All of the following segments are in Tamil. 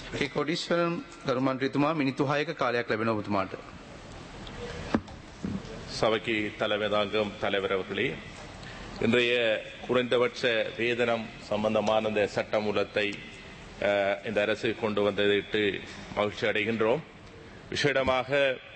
ඒ කොඩිස්වරම් ගරු මන්ත්‍රීතුමා මිනිත්තු 6ක කාලයක් ලැබෙන ඔබතුමාට. சபைக்கு தலைமை தாங்கும் தலைவர் அவர்களே இன்றைய குறைந்தபட்ச வேதனம் சம்பந்தமான இந்த சட்டமூலத்தை அஹ், இந்த அரசு கொண்டு வந்ததிட்டு மகிழ்ச்சி அடைகின்றோம் விசேடமாக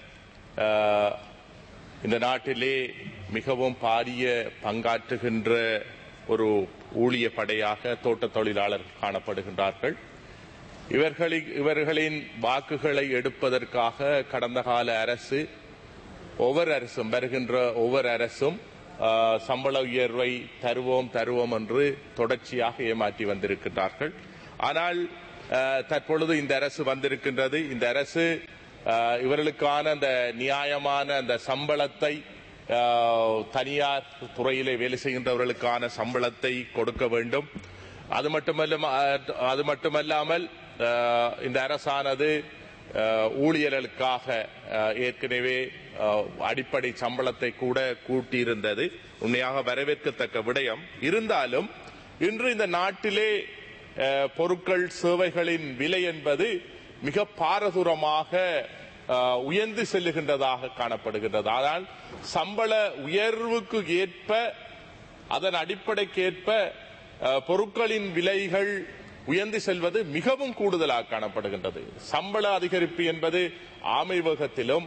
அஹ், இந்த நாட்டிலே மிகவும் பாரிய பங்காற்றுகின்ற ஒரு ஊழிய படையாக தோட்டத் தொழிலாளர்கள் காணப்படுகின்றார்கள் இவர்களின் இவர்களின் வாக்குகளை எடுப்பதற்காக கடந்த கால அரசு ஒவ்வொரு அரசும் வருகின்ற ஒவ்வொரு அரசும் ஆ, சம்பள உயர்வை தருவோம் தருவோம் என்று தொடர்ச்சியாக ஏமாற்றி வந்திருக்கின்றார்கள் ஆனால் ஆ, தற்பொழுது இந்த அரசு வந்திருக்கின்றது இந்த அரசு ஆ, இவர்களுக்கான அந்த நியாயமான அந்த சம்பளத்தை ஆ, தனியார் துறையிலே வேலை செய்கின்றவர்களுக்கான சம்பளத்தை கொடுக்க வேண்டும் அது மட்டுமல்ல அது மட்டுமல்லாமல் ஆ, இந்த அரசானது அஹ், ஊழியர்களுக்காக அஹ், ஏற்கனவே அஹ், அடிப்படை சம்பளத்தை கூட கூட்டியிருந்தது உண்மையாக வரவேற்கத்தக்க விடயம் இருந்தாலும் இன்று இந்த நாட்டிலே அஹ், பொருட்கள் சேவைகளின் விலை என்பது மிக பாரதூரமாக அஹ், உயர்ந்து செல்லுகின்றதாக காணப்படுகின்றது ஆனால் சம்பள உயர்வுக்கு ஏற்ப அதன் அடிப்படைக்கேற்ப அஹ், பொருட்களின் விலைகள் உயர்ந்து செல்வது மிகவும் கூடுதலாக காணப்படுகின்றது சம்பள அதிகரிப்பு என்பது ஆமைவகத்திலும்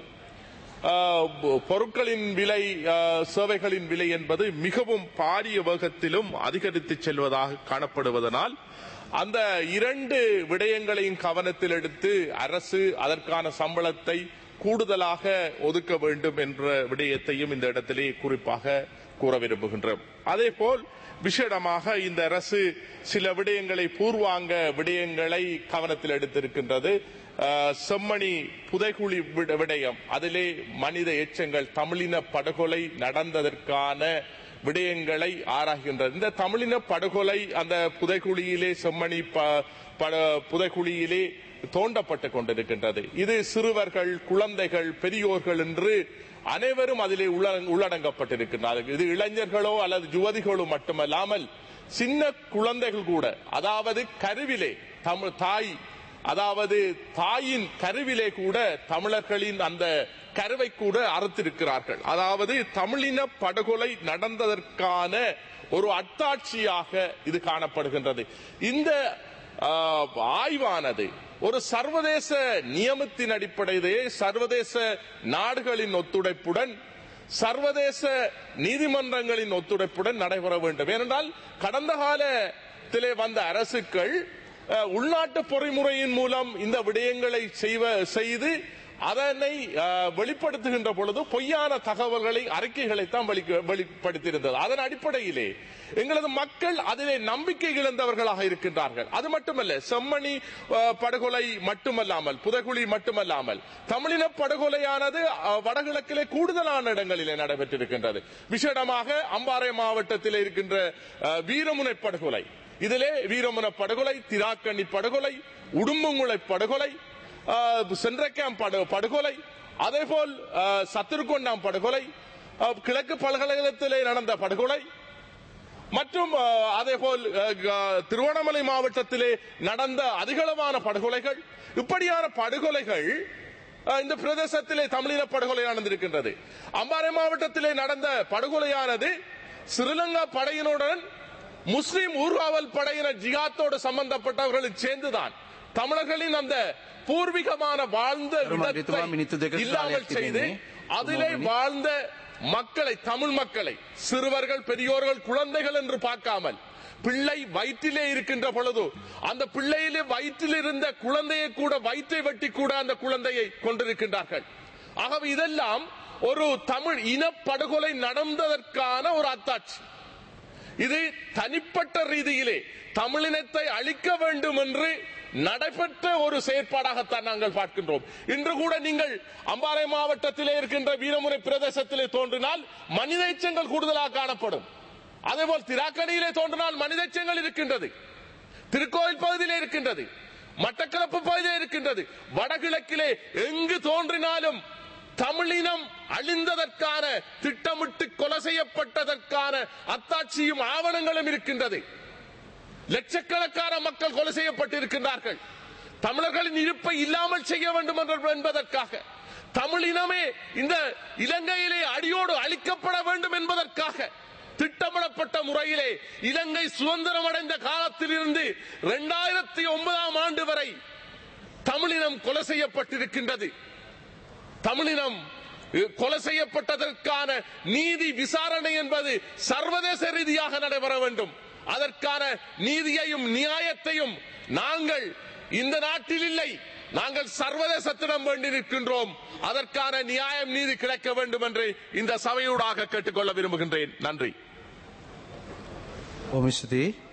அஹ், பொருட்களின் விலை அஹ், சேவைகளின் விலை என்பது மிகவும் பாரிய வேகத்திலும் அதிகரித்து செல்வதாக காணப்படுவதனால் அந்த இரண்டு விடயங்களையும் கவனத்தில் எடுத்து அரசு அதற்கான சம்பளத்தை கூடுதலாக ஒதுக்க வேண்டும் என்ற விடயத்தையும் இந்த இடத்திலே குறிப்பாக கூற விரும்புகின்றோம் அதேபோல் விசேடமாக இந்த அரசு சில விடயங்களை பூர்வாங்க விடயங்களை கவனத்தில் எடுத்திருக்கின்றது அஹ், செம்மணி புதைகுழி விட- விடயம் அதிலே மனித எச்சங்கள் தமிழின படுகொலை நடந்ததற்கான விடயங்களை ஆராய்கின்றது இந்த தமிழின படுகொலை அந்த புதைக்குழியிலே செம்மணி ப- பட- புதைக்குழியிலே தோண்டப்பட்டுக் கொண்டிருக்கின்றது இது சிறுவர்கள் குழந்தைகள் பெரியோர்கள் என்று அனைவரும் அதிலே உள்ள- உள்ளடங்கப்பட்டிருக்கின்றார்கள் இது இளைஞர்களோ அல்லது யுவதிகளோ மட்டுமல்லாமல் சின்ன குழந்தைகள் கூட அதாவது கருவிலே தமிழ் தாய் அதாவது தாயின் கருவிலே கூட தமிழர்களின் அந்த கருவை கூட அறுத்திருக்கிறார்கள் அதாவது தமிழின படுகொலை நடந்ததற்கான ஒரு அத்தாட்சியாக இது காணப்படுகின்றது இந்த ஆ, ஆய்வானது ஒரு சர்வதேச நியமத்தின் அடிப்படையிலே சர்வதேச நாடுகளின் ஒத்துழைப்புடன் சர்வதேச நீதிமன்றங்களின் ஒத்துழைப்புடன் நடைபெற வேண்டும் ஏனென்றால் கடந்த காலத்திலே வந்த அரசுகள் அஹ், உள்நாட்டு பொறிமுறையின் மூலம் இந்த விடயங்களை செய்வ செய்து அதனை அஹ், வெளிப்படுத்துகின்ற பொழுது பொய்யான தகவல்களை அறிக்கைகளைத்தான் வெளி- வெளிப்படுத்தியிருந்தது அதன் அடிப்படையிலே எங்களது மக்கள் அதிலே நம்பிக்கை இழந்தவர்களாக இருக்கின்றார்கள் அது மட்டுமல்ல செம்மணி அஹ், படுகொலை மட்டுமல்லாமல் புதைகுழி மட்டுமல்லாமல் தமிழின படுகொலையானது அஹ், வடகிழக்கிலே கூடுதலான இடங்களிலே நடைபெற்றிருக்கின்றது விசேடமாக அம்பாறை மாவட்டத்தில் இருக்கின்ற அஹ், வீரமுனை படுகொலை இதிலே வீரமுன படுகொலை திராக்கண்ணி படுகொலை உடும்புங்குளை படுகொலை ஆஹ், சென்றக்காம் படு- படுகொலை அதேபோல் ஆஹ், சத்துருக்கொண்டாம் படுகொலை ஆஹ், கிழக்கு பல்கலைக்கழகத்திலே நடந்த படுகொலை மற்றும் ஆஹ், அதேபோல் ஆஹ், க- திருவண்ணாமலை மாவட்டத்திலே நடந்த அதிகளவான படுகொலைகள் இப்படியான படுகொலைகள் ஆஹ், இந்த பிரதேசத்திலே தமிழின படுகொலை நடந்திருக்கின்றது அம்பாறை மாவட்டத்திலே நடந்த படுகொலையானது ஸ்ரீலங்கா படையினுடன் முஸ்லிம் ஊர்காவல் படையினர் ஜிகாத்தோடு சம்பந்தப்பட்டவர்களை சேர்ந்துதான் தமிழர்களின் அந்த பூர்வீகமான வாழ்ந்த பெருமாள் இடத்தை ரித்துவா மினித்து දෙක இல்லாமல் කාලයක් செய்து තිබෙන්නේ. அதிலே ஒன்பது மணி. வாழ்ந்த மக்களை தமிழ் மக்களை சிறுவர்கள் பெரியோர்கள் குழந்தைகள் என்று பார்க்காமல் பிள்ளை வயிற்றிலே இருக்கின்ற பொழுது அந்த பிள்ளையிலே வயிற்றில் இருந்த குழந்தையை கூட வயிற்றை வெட்டி கூட அந்த குழந்தையை கொண்டிருக்கின்றார்கள் ஆகவே இதெல்லாம் ஒரு தமிழ் இனப்படுகொலை நடந்ததற்கான ஒரு அத்தாட்சி இது தனிப்பட்ட ரீதியிலே தமிழினத்தை அழிக்க வேண்டும் என்று நடைபெற்ற ஒரு செயற்பாடாகத்தான் நாங்கள் பார்க்கின்றோம் இன்று கூட நீங்கள் அம்பாறை மாவட்டத்திலே இருக்கின்ற வீரமுறை பிரதேசத்திலே தோன்றினால் மனித எச்சங்கள் கூடுதலாக காணப்படும் அதேபோல் திராக்கடியிலே தோன்றினால் மனித எச்சங்கள் இருக்கின்றது திருக்கோயில் பகுதியிலே இருக்கின்றது மட்டக்களப்பு பகுதியிலே இருக்கின்றது வடகிழக்கிலே எங்கு தோன்றினாலும் தமிழினம் அழிந்ததற்கான திட்டமிட்டு கொலை செய்யப்பட்டதற்கான அத்தாட்சியும் ஆவணங்களும் இருக்கின்றது லட்சக்கணக்கான மக்கள் கொலை செய்யப்பட்டிருக்கின்றார்கள் தமிழர்களின் இருப்பை இல்லாமல் செய்ய வேண்டும் என்ற- என்பதற்காக தமிழ் இனமே இந்த இலங்கையிலே அடியோடு அழிக்கப்பட வேண்டும் என்பதற்காக திட்டமிடப்பட்ட முறையிலே இலங்கை சுதந்திரம் அடைந்த காலத்திலிருந்து இரண்டாயிரத்தி ஒன்பதாம் ஆண்டு வரை தமிழினம் கொலை செய்யப்பட்டிருக்கின்றது தமிழினம் அஹ், கொலை செய்யப்பட்டதற்கான நீதி விசாரணை என்பது சர்வதேச ரீதியாக நடைபெற வேண்டும் அதற்கான நீதியையும் நியாயத்தையும் நாங்கள் இந்த நாட்டில் இல்லை நாங்கள் சர்வதேசத்திடம் வேண்டி நிற்கின்றோம் அதற்கான நியாயம் நீதி கிடைக்க வேண்டும் என்று இந்த சபையூடாக கேட்டுக்கொள்ள விரும்புகின்றேன் நன்றி බොහොම ස්තුතියි